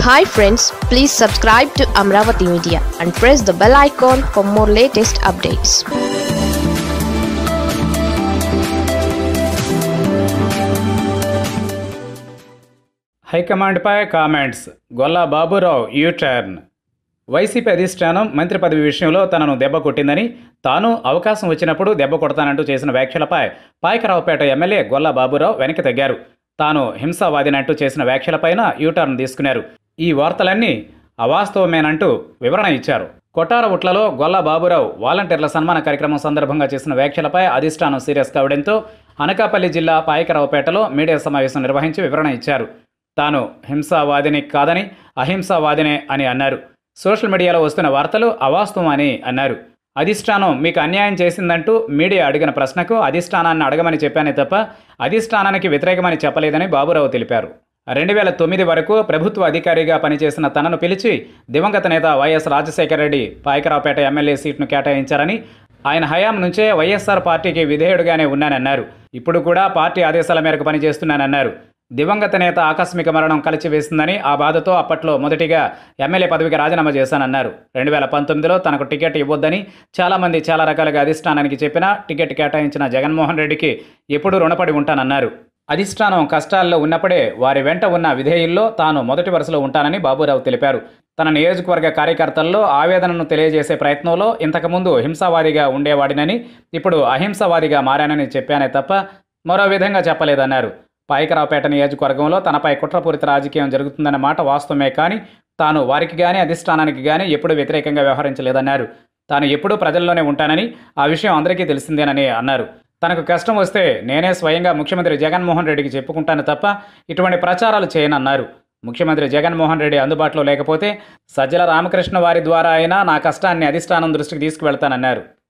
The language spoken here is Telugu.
hi friends please subscribe to Amaravati media and press the bell icon for more latest updates హైకమాండ్పై కామెంట్స్ గొల్లా బాబురావు యూటర్న్ వైసీపీ అధిష్టానం మంత్రి పదవి విషయంలో తనను దెబ్బ కొట్టిందని తాను అవకాశం వచ్చినప్పుడు దెబ్బ కొడతానంటూ చేసిన వ్యాఖ్యలపై పాయకరావుపేట ఎమ్మెల్యే గొల్లా బాబురావు వెనక్కి తగ్గారు తాను హింసావాదినంటూ చేసిన వ్యాఖ్యలపైన యూటర్న్ తీసుకున్నారు ఈ వార్తలన్నీ అవాస్తవమేనంటూ వివరణ ఇచ్చారు కొట్టార ఉట్లలో గొల్లా బాబురావు వాలంటీర్ల సన్మాన కార్యక్రమం సందర్భంగా చేసిన వ్యాఖ్యలపై అధిష్టానం సీరియస్ కావడంతో అనకాపల్లి జిల్లా పాయకరావుపేటలో మీడియా సమావేశం నిర్వహించి వివరణ ఇచ్చారు తాను హింసావాదిని కాదని అహింసావాదినే అని అన్నారు సోషల్ మీడియాలో వస్తున్న వార్తలు అవాస్తవం అని అన్నారు అధిష్టానం మీకు అన్యాయం చేసిందంటూ మీడియా అడిగిన ప్రశ్నకు అధిష్టానాన్ని అడగమని చెప్పానే తప్ప అధిష్టానానికి వ్యతిరేకమని చెప్పలేదని బాబురావు తెలిపారు రెండు వేల తొమ్మిది వరకు ప్రభుత్వ అధికారిగా పనిచేసిన తనను పిలిచి దివంగత నేత వైఎస్ రాజశేఖర రెడ్డి పాయకరావుపేట ఎమ్మెల్యే సీట్ను కేటాయించారని ఆయన హయాం నుంచే వైఎస్ఆర్ పార్టీకి విధేయుడుగానే ఉన్నానన్నారు ఇప్పుడు కూడా పార్టీ ఆదేశాల మేరకు పనిచేస్తున్నానన్నారు దివంగత నేత ఆకస్మిక మరణం కలిచివేసిందని ఆ బాధతో అప్పట్లో మొదటిగా ఎమ్మెల్యే పదవికి రాజీనామా చేశానన్నారు రెండు వేల పంతొమ్మిదిలో తనకు టికెట్ ఇవ్వొద్దని చాలామంది చాలా రకాలుగా అధిష్టానానికి చెప్పినా టికెట్ కేటాయించిన జగన్మోహన్ రెడ్డికి ఎప్పుడూ రుణపడి ఉంటానన్నారు అధిష్టానం కష్టాల్లో ఉన్నప్పుడే వారి వెంట ఉన్న విధేయుల్లో తాను మొదటి వరుసలో ఉంటానని బాబురావు తెలిపారు తన నియోజకవర్గ కార్యకర్తల్లో ఆవేదనను తెలియజేసే ప్రయత్నంలో ఇంతకుముందు హింసావాదిగా ఉండేవాడినని ఇప్పుడు అహింసావాదిగా మారానని చెప్పానే తప్ప మరో విధంగా చెప్పలేదన్నారు పాయకరావుపేట నియోజకవర్గంలో తనపై కుట్రపూరిత రాజకీయం జరుగుతుందన్న మాట వాస్తవమే కానీ తాను వారికి కానీ అధిష్టానానికి కానీ ఎప్పుడూ వ్యతిరేకంగా వ్యవహరించలేదన్నారు తాను ఎప్పుడూ ప్రజల్లోనే ఉంటానని ఆ విషయం అందరికీ తెలిసిందేనని అన్నారు తనకు కష్టం వస్తే నేనే స్వయంగా ముఖ్యమంత్రి జగన్మోహన్ రెడ్డికి చెప్పుకుంటాను తప్ప ఇటువంటి ప్రచారాలు చేయనన్నారు ముఖ్యమంత్రి జగన్మోహన్ రెడ్డి అందుబాటులో లేకపోతే సజ్జల రామకృష్ణ వారి ద్వారా అయినా నా కష్టాన్ని అధిష్టానం దృష్టికి తీసుకువెళ్తానన్నారు